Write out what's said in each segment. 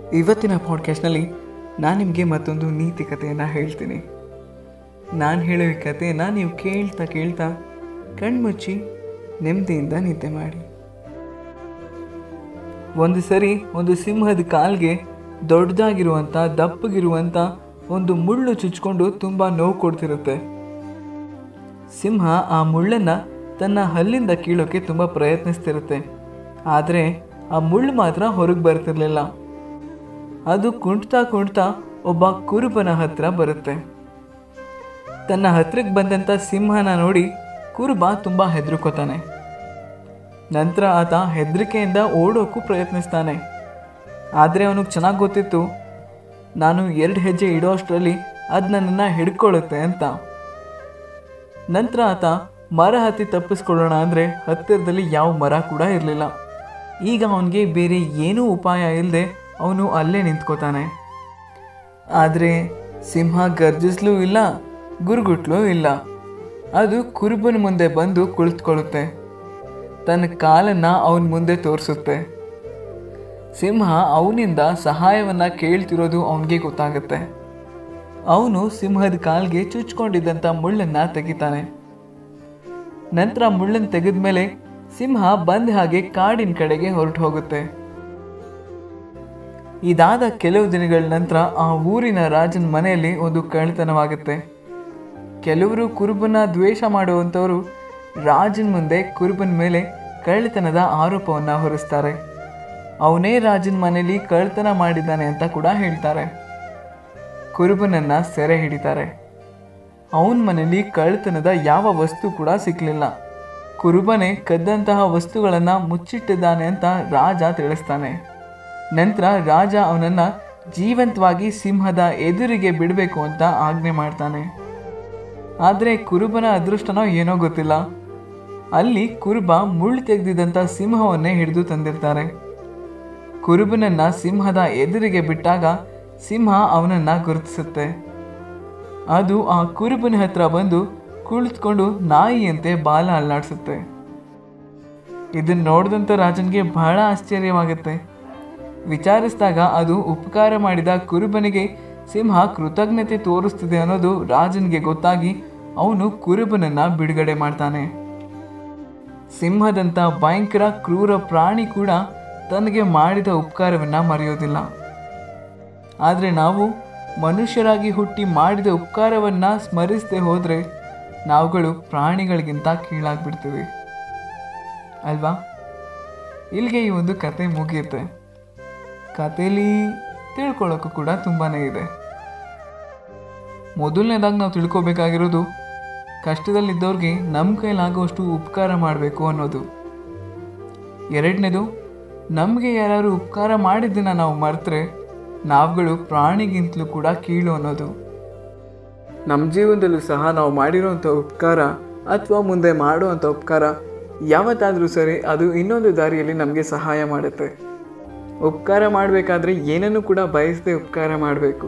ಇವತ್ತಿನ ಪಾಡ್ಕಾಸ್ಟ್ನಲ್ಲಿ ನಾನು ನಿಮಗೆ ಮತ್ತೊಂದು ನೀತಿ ಕಥೆಯನ್ನು ಹೇಳ್ತೀನಿ ನಾನು ಹೇಳೋ ಈ ಕಥೆಯನ್ನು ನೀವು ಕೇಳ್ತಾ ಕೇಳ್ತಾ ಕಣ್ಮುಚ್ಚಿ ನೆಮ್ಮದಿಯಿಂದ ನಿದ್ದೆ ಮಾಡಿ ಒಂದು ಸರಿ ಒಂದು ಸಿಂಹದ ಕಾಲ್ಗೆ ದೊಡ್ಡದಾಗಿರುವಂಥ ದಪ್ಪಗಿರುವಂಥ ಒಂದು ಮುಳ್ಳು ಚುಚ್ಕೊಂಡು ತುಂಬ ನೋವು ಕೊಡ್ತಿರುತ್ತೆ ಸಿಂಹ ಆ ಮುಳ್ಳನ್ನು ತನ್ನ ಹಲ್ಲಿಂದ ಕೀಳೋಕೆ ತುಂಬ ಪ್ರಯತ್ನಿಸ್ತಿರುತ್ತೆ ಆದರೆ ಆ ಮುಳ್ಳು ಮಾತ್ರ ಹೊರಗೆ ಬರ್ತಿರ್ಲಿಲ್ಲ ಅದು ಕುಂಟ್ತಾ ಕುಂಟ್ತಾ ಒಬ್ಬ ಕುರುಬನ ಹತ್ರ ಬರುತ್ತೆ ತನ್ನ ಹತ್ರಕ್ಕೆ ಬಂದಂಥ ಸಿಂಹನ ನೋಡಿ ಕುರುಬ ತುಂಬ ಹೆದರ್ಕೋತಾನೆ ನಂತರ ಆತ ಹೆದರಿಕೆಯಿಂದ ಓಡೋಕ್ಕೂ ಪ್ರಯತ್ನಿಸ್ತಾನೆ ಆದರೆ ಅವನಿಗೆ ಚೆನ್ನಾಗಿ ಗೊತ್ತಿತ್ತು ನಾನು ಎರಡು ಹೆಜ್ಜೆ ಇಡೋ ಅಷ್ಟರಲ್ಲಿ ಅದು ನನ್ನನ್ನು ಹಿಡ್ಕೊಳ್ಳುತ್ತೆ ಅಂತ ನಂತರ ಆತ ಮರ ಹತ್ತಿ ತಪ್ಪಿಸ್ಕೊಳ್ಳೋಣ ಅಂದರೆ ಹತ್ತಿರದಲ್ಲಿ ಯಾವ ಮರ ಕೂಡ ಇರಲಿಲ್ಲ ಈಗ ಅವನಿಗೆ ಬೇರೆ ಏನೂ ಉಪಾಯ ಇಲ್ಲದೆ ಅವನು ಅಲ್ಲೇ ನಿಂತ್ಕೋತಾನೆ ಆದರೆ ಸಿಂಹ ಗರ್ಜಿಸ್ಲೂ ಇಲ್ಲ ಗುರುಗುಟ್ಲೂ ಇಲ್ಲ ಅದು ಕುರುಬನ ಮುಂದೆ ಬಂದು ಕುಳಿತುಕೊಳ್ಳುತ್ತೆ ತನ್ನ ಕಾಲನ್ನು ಅವನ ಮುಂದೆ ತೋರಿಸುತ್ತೆ ಸಿಂಹ ಅವನಿಂದ ಸಹಾಯವನ್ನು ಕೇಳ್ತಿರೋದು ಅವನಿಗೆ ಗೊತ್ತಾಗುತ್ತೆ ಅವನು ಸಿಂಹದ ಕಾಲ್ಗೆ ಚುಚ್ಕೊಂಡಿದ್ದಂಥ ಮುಳ್ಳನ್ನು ತೆಗಿತಾನೆ ನಂತರ ಮುಳ್ಳನ್ನು ತೆಗೆದ ಮೇಲೆ ಸಿಂಹ ಬಂದ ಹಾಗೆ ಕಾಡಿನ ಕಡೆಗೆ ಹೊರಟು ಹೋಗುತ್ತೆ ಇದಾದ ಕೆಲವು ದಿನಗಳ ನಂತರ ಆ ಊರಿನ ರಾಜನ ಮನೆಯಲ್ಲಿ ಒಂದು ಕಳ್ಳತನವಾಗುತ್ತೆ ಕೆಲವರು ಕುರುಬನ ದ್ವೇಷ ಮಾಡುವಂಥವರು ರಾಜನ ಮುಂದೆ ಕುರುಬನ ಮೇಲೆ ಕಳ್ಳತನದ ಆರೋಪವನ್ನು ಹೊರಿಸ್ತಾರೆ ಅವನೇ ರಾಜನ ಮನೆಯಲ್ಲಿ ಕಳ್ಳತನ ಮಾಡಿದ್ದಾನೆ ಅಂತ ಕೂಡ ಹೇಳ್ತಾರೆ ಕುರುಬನನ್ನ ಸೆರೆ ಹಿಡಿತಾರೆ ಅವನ ಮನೆಯಲ್ಲಿ ಕಳ್ಳತನದ ಯಾವ ವಸ್ತು ಕೂಡ ಸಿಕ್ಕಲಿಲ್ಲ ಕುರುಬನೇ ಕದ್ದಂತಹ ವಸ್ತುಗಳನ್ನು ಮುಚ್ಚಿಟ್ಟಿದ್ದಾನೆ ಅಂತ ರಾಜ ತಿಳಿಸ್ತಾನೆ ನಂತರ ರಾಜ ಅವನನ್ನು ಜೀವಂತವಾಗಿ ಸಿಂಹದ ಎದುರಿಗೆ ಬಿಡಬೇಕು ಅಂತ ಆಜ್ಞೆ ಮಾಡ್ತಾನೆ ಆದರೆ ಕುರುಬನ ಅದೃಷ್ಟನೋ ಏನೋ ಗೊತ್ತಿಲ್ಲ ಅಲ್ಲಿ ಕುರುಬ ಮುಳ್ಳು ತೆಗೆದಿದ್ದಂಥ ಸಿಂಹವನ್ನೇ ಹಿಡಿದು ತಂದಿರ್ತಾರೆ ಕುರುಬನನ್ನ ಸಿಂಹದ ಎದುರಿಗೆ ಬಿಟ್ಟಾಗ ಸಿಂಹ ಅವನನ್ನ ಗುರುತಿಸುತ್ತೆ ಅದು ಆ ಕುರುಬನ ಹತ್ರ ಬಂದು ಕುಳಿತುಕೊಂಡು ನಾಯಿಯಂತೆ ಬಾಲ ಅಲ್ಲಾಡಿಸುತ್ತೆ ಇದನ್ನ ನೋಡಿದಂಥ ರಾಜನಿಗೆ ಬಹಳ ಆಶ್ಚರ್ಯವಾಗುತ್ತೆ ವಿಚಾರಿಸಿದಾಗ ಅದು ಉಪಕಾರ ಮಾಡಿದ ಕುರುಬನಿಗೆ ಸಿಂಹ ಕೃತಜ್ಞತೆ ತೋರಿಸ್ತಿದೆ ಅನ್ನೋದು ರಾಜನಿಗೆ ಗೊತ್ತಾಗಿ ಅವನು ಕುರುಬನನ್ನ ಬಿಡುಗಡೆ ಮಾಡ್ತಾನೆ ಸಿಂಹದಂಥ ಭಯಂಕರ ಕ್ರೂರ ಪ್ರಾಣಿ ಕೂಡ ತನಗೆ ಮಾಡಿದ ಉಪಕಾರವನ್ನು ಮರೆಯೋದಿಲ್ಲ ಆದರೆ ನಾವು ಮನುಷ್ಯರಾಗಿ ಹುಟ್ಟಿ ಮಾಡಿದ ಉಪಕಾರವನ್ನು ಸ್ಮರಿಸದೆ ಹೋದರೆ ನಾವುಗಳು ಪ್ರಾಣಿಗಳಿಗಿಂತ ಕೀಳಾಗ್ಬಿಡ್ತೀವಿ ಅಲ್ವಾ ಇಲ್ಲಿಗೆ ಈ ಒಂದು ಕತೆ ಮುಗಿಯುತ್ತೆ ಕಥೆಯಲ್ಲಿ ತಿಳ್ಕೊಳ್ಳೋಕ್ಕೂ ಕೂಡ ತುಂಬಾ ಇದೆ ಮೊದಲನೇದಾಗಿ ನಾವು ತಿಳ್ಕೊಬೇಕಾಗಿರೋದು ಕಷ್ಟದಲ್ಲಿದ್ದವ್ರಿಗೆ ನಮ್ಮ ಕೈಲಾಗುವಷ್ಟು ಉಪಕಾರ ಮಾಡಬೇಕು ಅನ್ನೋದು ಎರಡನೇದು ನಮಗೆ ಯಾರು ಉಪಕಾರ ಮಾಡಿದ್ದನ್ನು ನಾವು ಮರೆತರೆ ನಾವುಗಳು ಪ್ರಾಣಿಗಿಂತಲೂ ಕೂಡ ಕೀಳು ಅನ್ನೋದು ನಮ್ಮ ಜೀವನದಲ್ಲೂ ಸಹ ನಾವು ಮಾಡಿರೋವಂಥ ಉಪಕಾರ ಅಥವಾ ಮುಂದೆ ಮಾಡುವಂಥ ಉಪಕಾರ ಯಾವತ್ತಾದರೂ ಸರಿ ಅದು ಇನ್ನೊಂದು ದಾರಿಯಲ್ಲಿ ನಮಗೆ ಸಹಾಯ ಮಾಡುತ್ತೆ ಉಪಕಾರ ಮಾಡಬೇಕಾದ್ರೆ ಏನನ್ನು ಕೂಡ ಬಯಸದೆ ಉಪಕಾರ ಮಾಡಬೇಕು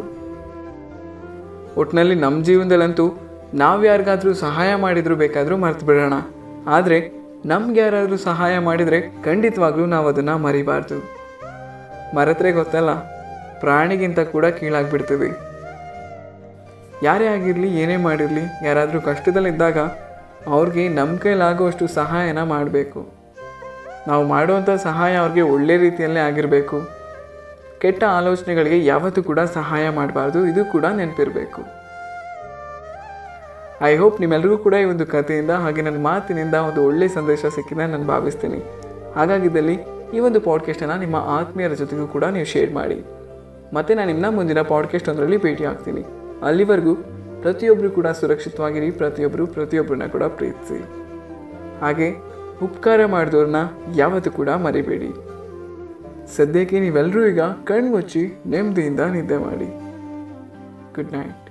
ಒಟ್ಟಿನಲ್ಲಿ ನಮ್ಮ ಜೀವನದಲ್ಲಂತೂ ನಾವು ಯಾರಿಗಾದ್ರೂ ಸಹಾಯ ಮಾಡಿದ್ರು ಬೇಕಾದರೂ ಮರ್ತು ಬಿಡೋಣ ಆದರೆ ನಮ್ಗೆ ಯಾರಾದರೂ ಸಹಾಯ ಮಾಡಿದರೆ ಖಂಡಿತವಾಗ್ಲೂ ನಾವು ಅದನ್ನು ಮರಿಬಾರ್ದು ಮರೆತರೆ ಗೊತ್ತಲ್ಲ ಪ್ರಾಣಿಗಿಂತ ಕೂಡ ಕೀಳಾಗ್ಬಿಡ್ತೀವಿ ಯಾರೇ ಆಗಿರಲಿ ಏನೇ ಮಾಡಿರಲಿ ಯಾರಾದರೂ ಕಷ್ಟದಲ್ಲಿದ್ದಾಗ ಅವ್ರಿಗೆ ನಮ್ಮ ಕೈಲಾಗುವಷ್ಟು ಸಹಾಯನ ಮಾಡಬೇಕು ನಾವು ಮಾಡುವಂಥ ಸಹಾಯ ಅವ್ರಿಗೆ ಒಳ್ಳೆ ರೀತಿಯಲ್ಲೇ ಆಗಿರಬೇಕು ಕೆಟ್ಟ ಆಲೋಚನೆಗಳಿಗೆ ಯಾವತ್ತೂ ಕೂಡ ಸಹಾಯ ಮಾಡಬಾರ್ದು ಇದು ಕೂಡ ನೆನಪಿರಬೇಕು ಐ ಹೋಪ್ ನಿಮ್ಮೆಲ್ಲರಿಗೂ ಕೂಡ ಈ ಒಂದು ಕಥೆಯಿಂದ ಹಾಗೆ ನನ್ನ ಮಾತಿನಿಂದ ಒಂದು ಒಳ್ಳೆಯ ಸಂದೇಶ ಸಿಕ್ಕಿದೆ ನಾನು ಭಾವಿಸ್ತೀನಿ ಹಾಗಾಗಿದ್ದಲ್ಲಿ ಈ ಒಂದು ಪಾಡ್ಕಾಸ್ಟನ್ನು ನಿಮ್ಮ ಆತ್ಮೀಯರ ಜೊತೆಗೂ ಕೂಡ ನೀವು ಶೇರ್ ಮಾಡಿ ಮತ್ತು ನಾನು ನಿಮ್ಮನ್ನ ಮುಂದಿನ ಪಾಡ್ಕಾಸ್ಟ್ ಒಂದರಲ್ಲಿ ಭೇಟಿ ಆಗ್ತೀನಿ ಅಲ್ಲಿವರೆಗೂ ಪ್ರತಿಯೊಬ್ಬರು ಕೂಡ ಸುರಕ್ಷಿತವಾಗಿರಿ ಪ್ರತಿಯೊಬ್ಬರು ಪ್ರತಿಯೊಬ್ಬರನ್ನ ಕೂಡ ಪ್ರೀತಿಸಿ ಹಾಗೆ ಉಪಕಾರ ಮಾಡಿದವ್ರನ್ನ ಯಾವತ್ತೂ ಕೂಡ ಮರಿಬೇಡಿ ಸದ್ಯಕ್ಕೆ ನೀವೆಲ್ಲರೂ ಈಗ ಕಣ್ಮುಚ್ಚಿ ನೆಮ್ಮದಿಯಿಂದ ನಿದ್ದೆ ಮಾಡಿ ಗುಡ್ ನೈಟ್